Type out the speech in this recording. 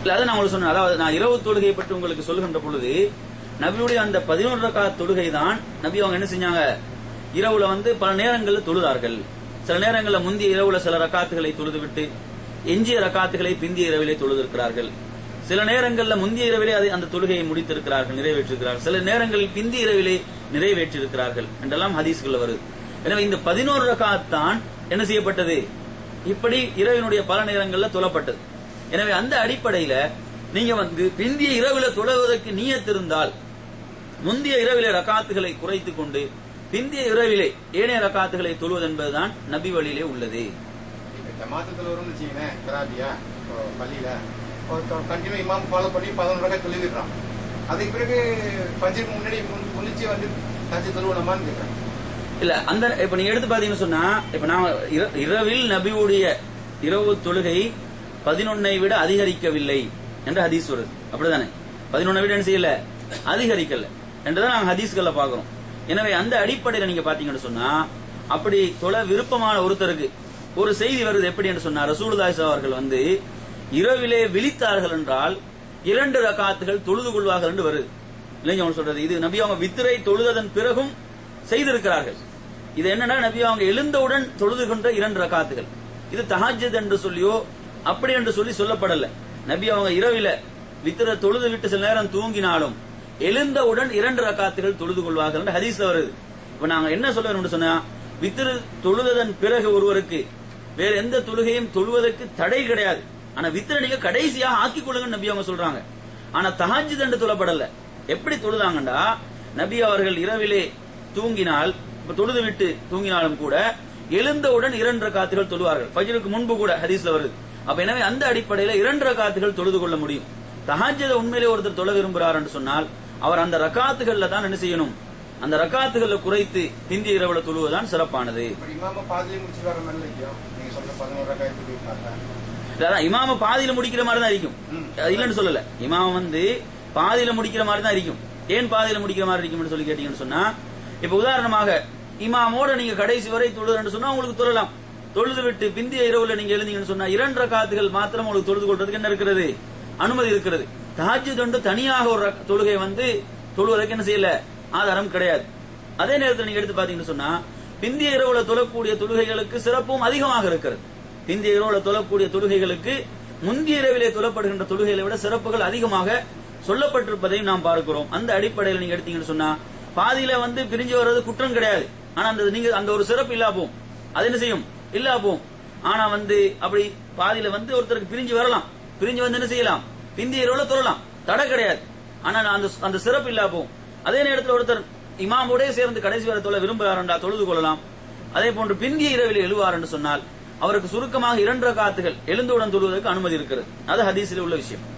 இல்ல அதை நான் உங்களுக்கு சொன்னேன் அதாவது நான் இரவு தொழுகையை பற்றி உங்களுக்கு சொல்லுகின்ற பொழுது நபியுடைய அந்த பதினோரு ரக்காத் தொழுகை தான் நபி அவங்க என்ன செஞ்சாங்க இரவுல வந்து பல நேரங்கள்ல தொழுதார்கள் சில நேரங்கள்ல முந்தைய இரவுல சில ரக்காத்துகளை தொழுது விட்டு எஞ்சிய ரக்காத்துகளை பிந்திய இரவிலே தொழுதிருக்கிறார்கள் சில நேரங்கள்ல முந்தைய இரவிலே அதை அந்த தொழுகையை முடித்திருக்கிறார்கள் நிறைவேற்றிருக்கிறார்கள் சில நேரங்களில் பிந்திய இரவிலே நிறைவேற்றிருக்கிறார்கள் என்றெல்லாம் ஹதீஸ்கள் வருது எனவே இந்த பதினோரு ரக்காத் தான் என்ன செய்யப்பட்டது இப்படி இரவினுடைய பல நேரங்கள்ல தொழப்பட்டது எனவே அந்த அடிப்படையில நீங்க வந்து பிந்திய இரவில தொழுவதற்கு நீயத் இருந்தால் முந்தைய இரவிலே ரக்காத்துகளை குறைத்துக் கொண்டு பிந்திய இரவிலே ஏனைய ரக்காத்துகளை தொழுவது என்பதுதான் நபி வழியிலே உள்ளது ஜமாத்துல வரும்னு வச்சுக்கீங்களேன் கராபியா இப்போ பள்ளியில கண்டினியூ இமாம் ஃபாலோ பண்ணி பதினொன்று ரூபாய் தொழுவிடுறான் அதுக்கு பிறகு பஞ்சுக்கு முன்னாடி முன்- முன்னிச்சு வந்து தஞ்சு தொழுவணுமான்னு கேட்கறேன் இல்ல அந்த இப்ப நீங்க எடுத்து பாத்தீங்கன்னு சொன்னா இப்ப நாம இர- இரவில் நபியுடைய இரவு தொழுகை பதினொன்னை விட அதிகரிக்கவில்லை என்று ஹதீஸ் வருது அப்படிதானே பதினொன்னை விட என்ன செய்யல அதிகரிக்கல என்றுதான் நாங்க ஹதீஸ்கள்ல பாக்குறோம் எனவே அந்த அடிப்படையில நீங்க பாத்தீங்கன்னு சொன்னா அப்படி தொழ விருப்பமான ஒருத்தருக்கு ஒரு செய்தி வருது எப்படி என்று சொன்னா ரசூலுல்லாஹி ஸல்லல்லாஹு அவர்கள் வந்து இரவிலே விழித்தார்கள் என்றால் இரண்டு ரகாத்துகள் தொழுது கொள்வார்கள் என்று வருது இல்லைங்க அவங்க சொல்றது இது நபி அவங்க வித்திரை தொழுததன் பிறகும் செய்திருக்கிறார்கள் இது என்னன்னா நபி அவங்க எழுந்தவுடன் தொழுது கொண்ட இரண்டு ரகாத்துகள் இது தஹஜத் என்று சொல்லியோ அப்படி என்று சொல்லி சொல்லப்படல நபி அவங்க இரவில வித்திர தொழுது விட்டு சில நேரம் தூங்கினாலும் எழுந்தவுடன் இரண்டு ரகாத்துகள் தொழுது கொள்வார்கள் என்று ஹதீஸ்ல வருது இப்ப நாங்க என்ன சொல்ல வேணும்னு சொன்னா வித்திரு தொழுததன் பிறகு ஒருவருக்கு வேற எந்த தொழுகையும் தொழுவதற்கு தடை கிடையாது ஆனா வித்திர நீங்க கடைசியாக ஆக்கிக் கொள்ளுங்கன்னு நபி அவங்க சொல்றாங்க ஆனா தஹஜ்ஜுத் என்று சொல்லப்படல எப்படி தொழுதாங்கண்டா நபி அவர்கள் இரவிலே தூங்கினால் இப்ப தொழுது விட்டு தூங்கினாலும் கூட எழுந்தவுடன் இரண்டு ரக்காத்துகள் தொழுவார்கள் ஃபஜ்ருக்கு முன்பு கூட ஹதீஸ்ல வருது அப்ப எனவே அந்த அடிப்படையில இரண்டு ரக்காத்துகள் தொழுது கொள்ள முடியும் தஹஜ்ஜத உண்மையிலே ஒருத்தர் தொழ விரும்புகிறார் என்று சொன்னால் அவர் அந்த ரக்காத்துகள்ல தான் என்ன செய்யணும் அந்த ரக்காத்துகள்ல குறைத்து பிந்திய இரவுல தொழுவதுதான் சிறப்பானது இப்ப இமாம பாதிலே முடிச்சு வர மாதிரி இல்லையோ நீங்க சொல்ற பதினோரு ரூபாய் தொழுவிட்டாங்க அதான் இமாம பாதியில முடிக்கிற மாதிரி தான் இருக்கும் ம். அது இல்லைன்னு சொல்லல இமாம் வந்து பாதியில முடிக்கிற மாதிரி தான் இருக்கும் ஏன் பாதியில முடிக்கிற மாதிரி இருக்கும்னு சொல்லி கேட்டீங்கன்னு சொன்னா இப்ப உதாரணமாக இமாமோட நீங்க கடைசி வரை தொழுதுன்னு சொன்னா உங்களுக்கு தொழலாம் தொழுது விட்டு பிந்திய இரவுல நீங்க எழுந்தீங்கன்னு சொன்னா இரண்டு ரக்காத்துகள் மாத்திரம் உங்களுக்கு தொழுது கொள்றதுக்கு என்ன இருக்கிறது அனுமதி இருக்கிறது தஹஜ்ஜுத் வந்து தனியாக ஒரு ரக்க- தொழுகை வந்து தொழுவதற்கு என்ன செய்யல ஆதாரம் கிடையாது அதே நேரத்தில் நீங்க எடுத்து பாத்தீங்கன்னு சொன்னா பிந்திய இரவுல தொழக்கூடிய தொழுகைகளுக்கு சிறப்பும் அதிகமாக இருக்கிறது பிந்திய இரவுல தொழக்கூடிய தொழுகைகளுக்கு முந்திய இரவிலே தொழப்படுகின்ற தொழுகைகளை விட சிறப்புகள் அதிகமாக சொல்லப்பட்டிருப்பதையும் நாம் பார்க்கிறோம் அந்த அடிப்படையில் நீங்க எடுத்தீங்கன்னு சொன்னா பாதியில வந்து பிரிஞ்சு வர்றது குற்றம் கிடையாது ஆனா அந்த நீங்க அந்த ஒரு சிறப்பு இல்லா போகும் அது என்ன செய்யும் இல்லா போகும் ஆனா வந்து அப்படி பாதியில வந்து ஒருத்தருக்கு பிரிஞ்சு வரலாம் பிரிஞ்சு வந்து என்ன செய்யலாம் பிந்திய இரவுல தொழலாம் தடை கிடையாது ஆனா அந்த அந்த சிறப்பு இல்லா போகும் அதே நேரத்தில் ஒருத்தர் இமாமோடே சேர்ந்து கடைசி வரை தொழ விரும்புகிறார் தொழுது கொள்ளலாம் அதே போன்று பிந்திய இரவில் எழுவார் என்று சொன்னால் அவருக்கு சுருக்கமாக இரண்டு காத்துகள் எழுந்தவுடன் தொழுவதற்கு அனுமதி இருக்கிறது அது ஹதீஸில் உள்ள விஷயம்